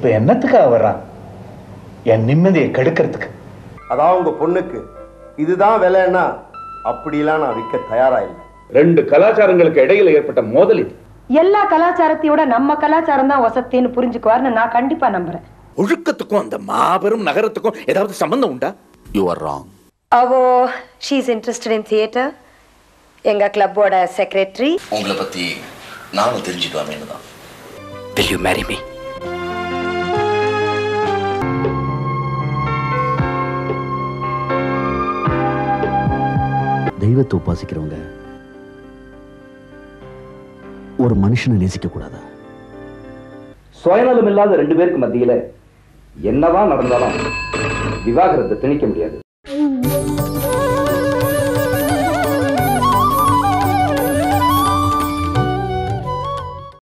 இப்ப என்னத்துக்காக வர்றான் என் நிம்மதியை கெடுக்கிறதுக்கு அதான் உங்க பொண்ணுக்கு இதுதான் விலைன்னா அப்படிலாம் நான் விற்க தயாரா இல்லை ரெண்டு கலாச்சாரங்களுக்கு இடையில ஏற்பட்ட மோதல் இது எல்லா கலாச்சாரத்தையோட நம்ம கலாச்சாரம் தான் வசத்தின்னு புரிஞ்சுக்குவார்னு நான் கண்டிப்பா நம்புறேன் ஒழுக்கத்துக்கும் அந்த மாபெரும் நகரத்துக்கும் ஏதாவது சம்பந்தம் உண்டா யூ ஆர் ராங் அவோ she is interested in theatre எங்க கிளப்போட செக்ரட்டரி உங்களை பத்தி நானும் தெரிஞ்சுக்கலாமேன்னு தான் Will you marry me? தெய்வத்தை உபாசிக்கிறவங்க ஒரு மனுஷனை நேசிக்க கூடாதா சுயநலம் இல்லாத ரெண்டு பேருக்கு மத்தியில என்னதான் நடந்தாலும் விவாகரத்தை திணிக்க முடியாது